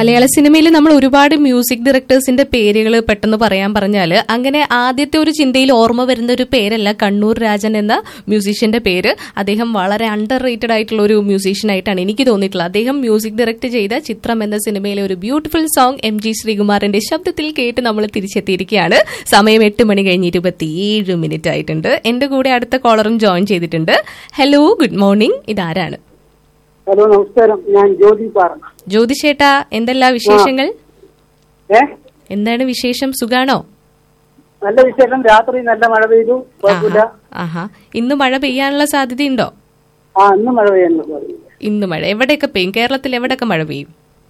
മലയാള സിനിമയിൽ നമ്മൾ ഒരുപാട് മ്യൂസിക് ഡയറക്ടേഴ്സിന്റെ പേരുകൾ പെട്ടെന്ന് പറയാൻ പറഞ്ഞാൽ അങ്ങനെ ആദ്യത്തെ ഒരു ചിന്തയിൽ ഓർമ്മ വരുന്ന ഒരു പേരല്ല കണ്ണൂർ രാജൻ എന്ന മ്യൂസീഷ്യന്റെ പേര് അദ്ദേഹം വളരെ അണ്ടർ റേറ്റഡ് ആയിട്ടുള്ള ഒരു മ്യൂസീഷ്യൻ ആയിട്ടാണ് എനിക്ക് തോന്നിയിട്ടുള്ളത് അദ്ദേഹം മ്യൂസിക് ഡയറക്ട് ചെയ്ത ചിത്രം എന്ന സിനിമയിലെ ഒരു ബ്യൂട്ടിഫുൾ സോങ് എം ജി ശ്രീകുമാറിന്റെ ശബ്ദത്തിൽ കേട്ട് നമ്മൾ തിരിച്ചെത്തിയിരിക്കുകയാണ് സമയം എട്ട് മണി കഴിഞ്ഞ് ഇരുപത്തിയേഴ് മിനിറ്റ് ആയിട്ടുണ്ട് എന്റെ കൂടെ അടുത്ത കോളറും ജോയിൻ ചെയ്തിട്ടുണ്ട് ഹലോ ഗുഡ് മോർണിംഗ് ഇതാരാണ് ഹലോ നമസ്കാരം ഞാൻ ജ്യോതി പാറ ജ്യോതിഷേട്ടാ എന്തെല്ലാ വിശേഷങ്ങൾ ഏ എന്താണ് വിശേഷം സുഖാണോ നല്ല വിശേഷം രാത്രി നല്ല മഴ പെയ്തു കുഴപ്പമില്ല ആഹാ ഇന്ന് മഴ പെയ്യാനുള്ള സാധ്യതയുണ്ടോ ആ ഇന്ന് മഴ പെയ്യുന്നു പറഞ്ഞു ഇന്ന് മഴ എവിടെയൊക്കെ പെയ്യും കേരളത്തിൽ എവിടെയൊക്കെ മഴ പെയ്യും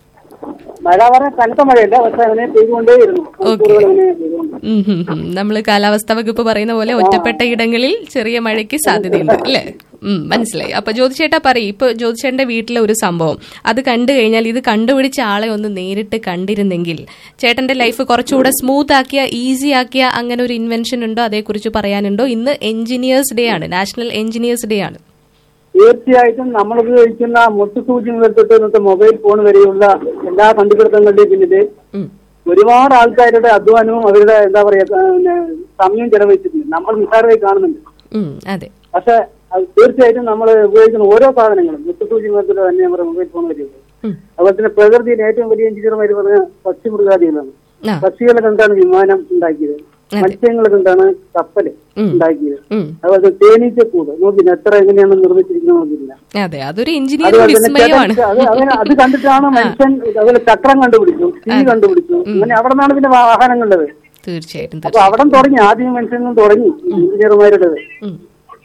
മഴ പറഞ്ഞ കനത്ത മഴയല്ല പക്ഷെ അങ്ങനെ പെയ്തുകൊണ്ടേയിരുന്നു മണിക്കൂറുകൾ അങ്ങനെ പെയ്തുകൊണ്ട് ഉം ഹും ഹും. നമ്മൾ കാലാവസ്ഥാ വകുപ്പ് പറയുന്ന പോലെ ഒറ്റപ്പെട്ട ഇടങ്ങളിൽ ചെറിയ മഴയ്ക്ക് സാധ്യതയുണ്ട് അല്ലേ ഉം മനസ്സിലായി അപ്പൊ ജ്യോതിഷേട്ടാ പറയും ഇപ്പൊ ജ്യോതിഷേട്ടന്റെ വീട്ടിലെ ഒരു സംഭവം അത് കണ്ടു കഴിഞ്ഞാൽ ഇത് കണ്ടുപിടിച്ച ആളെ ഒന്ന് നേരിട്ട് കണ്ടിരുന്നെങ്കിൽ ചേട്ടന്റെ ലൈഫ് കുറച്ചുകൂടെ സ്മൂത്ത് ആക്കിയ ഈസി ആക്കിയ അങ്ങനെ ഒരു ഇൻവെൻഷൻ ഉണ്ടോ അതേക്കുറിച്ച് പറയാനുണ്ടോ ഇന്ന് എഞ്ചിനീയേഴ്സ് ഡേ ആണ് നാഷണൽ എഞ്ചിനീയേഴ്സ് ഡേ ആണ് തീർച്ചയായിട്ടും നമ്മൾ ഉപയോഗിക്കുന്ന മുട്ടുസൂചി മുതൽ തൊട്ട് ഇന്നത്തെ മൊബൈൽ ഫോൺ വരെയുള്ള എല്ലാ കണ്ടുപിടുത്തങ്ങളുടെയും പിന്നില് ഉം. ഒരുപാട് ആൾക്കാരുടെ അധ്വാനവും അവരുടെ എന്താ പറയാ പിന്നെ സമയം ചെലവഴിച്ചിട്ടുണ്ട് നമ്മൾ നിസ്സാരമായി കാണുന്നുണ്ട് ഉം അതെ പക്ഷെ അത് തീർച്ചയായിട്ടും നമ്മൾ ഉപയോഗിക്കുന്ന ഓരോ സാധനങ്ങളും മുട്ടുസൂചി മുതൽ തന്നെ നമ്മുടെ മൊബൈൽ ഫോൺ വരെയുണ്ട് ഉം. അതുപോലെ തന്നെ പ്രകൃതിയിൽ ഏറ്റവും വലിയ എഞ്ചിനീയർമാർ പറഞ്ഞ പക്ഷി മൃഗാദികളാണ് ആ പക്ഷികളെ കണ്ടാണ് വിമാനം ഉണ്ടാക്കിയത് മത്സ്യങ്ങളെ കണ്ടാണ് കപ്പല് ഉം. ഉണ്ടാക്കിയത് ഉം അതുപോലെ തേനീച്ചക്കൂട് നോക്കില്ല എത്ര എങ്ങനെയാണ് നിർമ്മിച്ചിരിക്കുന്നത് നോക്കില്ല അതെ അതൊരു എഞ്ചിനീയറിംഗ് അതുപോലെ തന്നെ വിസ്മയമാണ് കിണറ്റ് അത് അങ്ങനെ അത് കണ്ടിട്ടാണ് മനുഷ്യൻ അതുപോലെ ചക്രം കണ്ടുപിടിച്ചു തീ കണ്ടുപിടിച്ചു അങ്ങനെ അവിടെ നിന്നാണ് പിന്നെ വാഹനം കണ്ടത് തീർച്ചയായിട്ടും അപ്പൊ അവിടെ തുടങ്ങി ആദ്യം മനുഷ്യനും തുടങ്ങി എഞ്ചിനീയർമാരുടേത് ഉം.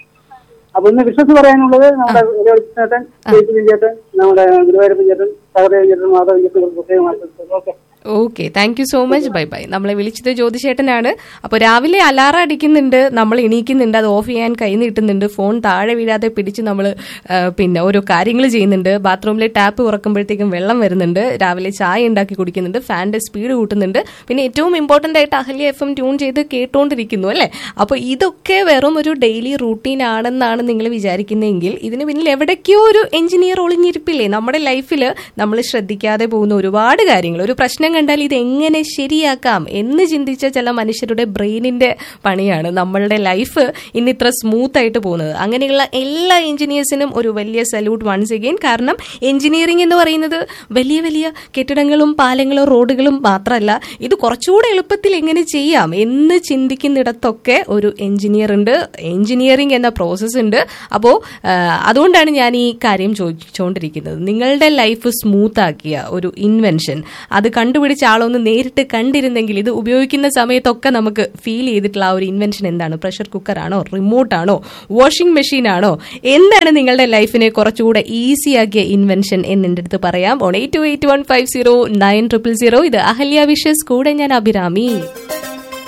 അപ്പൊ ഇന്ന് വിശ്വസ് പറയാനുള്ളത് നമ്മുടെ ഒരു ചേട്ടൻ ജയിപ്പിൻ ചേട്ടൻ നമ്മുടെ ഗുരുവായൂരപ്പൻ ചേട്ടൻ സഹദേവൻ ചേട്ടൻ മാധവൻ ചേട്ടൻ പ്രത്യേകം okay okay thank you so much bye bye നമ്മളെ വിളിച്ചത് ജ്യോതിഷേട്ടനാണ് അപ്പൊ രാവിലെ അലാറം അടിക്കുന്നുണ്ട് നമ്മൾ എണീക്കുന്നുണ്ട് അത് ഓഫ് ചെയ്യാൻ കൈ നീട്ടുന്നുണ്ട് ഫോൺ താഴെ വീഴാതെ പിടിച്ച് നമ്മൾ പിന്നെ ഓരോ കാര്യങ്ങൾ ചെയ്യുന്നുണ്ട് ബാത്റൂമിലെ ടാപ്പ് തുറക്കുമ്പോഴത്തേക്കും വെള്ളം വരുന്നുണ്ട് രാവിലെ ചായ ഉണ്ടാക്കി കുടിക്കുന്നുണ്ട് ഫാനിന്റെ സ്പീഡ് കൂട്ടുന്നുണ്ട് പിന്നെ ഏറ്റവും ഇമ്പോർട്ടന്റ് ആയിട്ട് അഹല്യ എഫ് എം ട്യൂൺ ചെയ്ത് കേട്ടോണ്ടിരിക്കുന്നു അല്ലെ അപ്പൊ ഇതൊക്കെ വെറും ഒരു ഡെയിലി റൂട്ടീൻ ആണെന്നാണ് നിങ്ങൾ വിചാരിക്കുന്നതെങ്കിൽ ഇതിന് പിന്നിൽ എവിടേക്കോ ഒരു എഞ്ചിനീയർ ഒളിഞ്ഞിരിപ്പില്ലേ നമ്മുടെ ലൈഫിൽ നമ്മൾ ശ്രദ്ധിക്കാതെ പോകുന്ന ഒരുപാട് കാര്യങ്ങൾ ഒരു പ്രശ്നം കണ്ടാൽ ഇത് എങ്ങനെ ശരിയാക്കാം എന്ന് ചിന്തിച്ച ചില മനുഷ്യരുടെ ബ്രെയിനിന്റെ പണിയാണ് നമ്മളുടെ ലൈഫ് ഇന്ന് ഇത്ര സ്മൂത്ത് ആയിട്ട് പോകുന്നത് അങ്ങനെയുള്ള എല്ലാ എഞ്ചിനീയേഴ്സിനും ഒരു വലിയ സല്യൂട്ട് വൺസ് അഗെയിൻ കാരണം എഞ്ചിനീയറിംഗ് എന്ന് പറയുന്നത് വലിയ വലിയ കെട്ടിടങ്ങളും പാലങ്ങളും റോഡുകളും മാത്രമല്ല ഇത് കുറച്ചുകൂടെ എളുപ്പത്തിൽ എങ്ങനെ ചെയ്യാം എന്ന് ചിന്തിക്കുന്നിടത്തൊക്കെ ഒരു എഞ്ചിനീയർ ഉണ്ട് എഞ്ചിനീയറിംഗ് എന്ന പ്രോസസ്സ് ഉണ്ട് അപ്പോൾ അതുകൊണ്ടാണ് ഞാൻ ഈ കാര്യം ചോദിച്ചുകൊണ്ടിരിക്കുന്നത് നിങ്ങളുടെ ലൈഫ് സ്മൂത്ത് ആക്കിയ ഒരു ഇൻവെൻഷൻ അത് കണ്ടുപിടിച്ച ആളൊന്ന് നേരിട്ട് കണ്ടിരുന്നെങ്കിൽ ഇത് ഉപയോഗിക്കുന്ന സമയത്തൊക്കെ നമുക്ക് ഫീൽ ചെയ്തിട്ടുള്ള ആ ഒരു ഇൻവെൻഷൻ എന്താണ് പ്രഷർ കുക്കറാണോ റിമോട്ടാണോ വാഷിംഗ് മെഷീൻ ആണോ എന്താണ് നിങ്ങളുടെ ലൈഫിനെ കുറച്ചുകൂടെ ഈസി ആക്കിയ ഇൻവെൻഷൻ എന്ന് എൻ്റെ അടുത്ത് പറയാം on eight two eight one five zero nine triple zero ഇത് അഹല്യ വിഷസ് കൂടെ ഞാൻ അഭിരാമി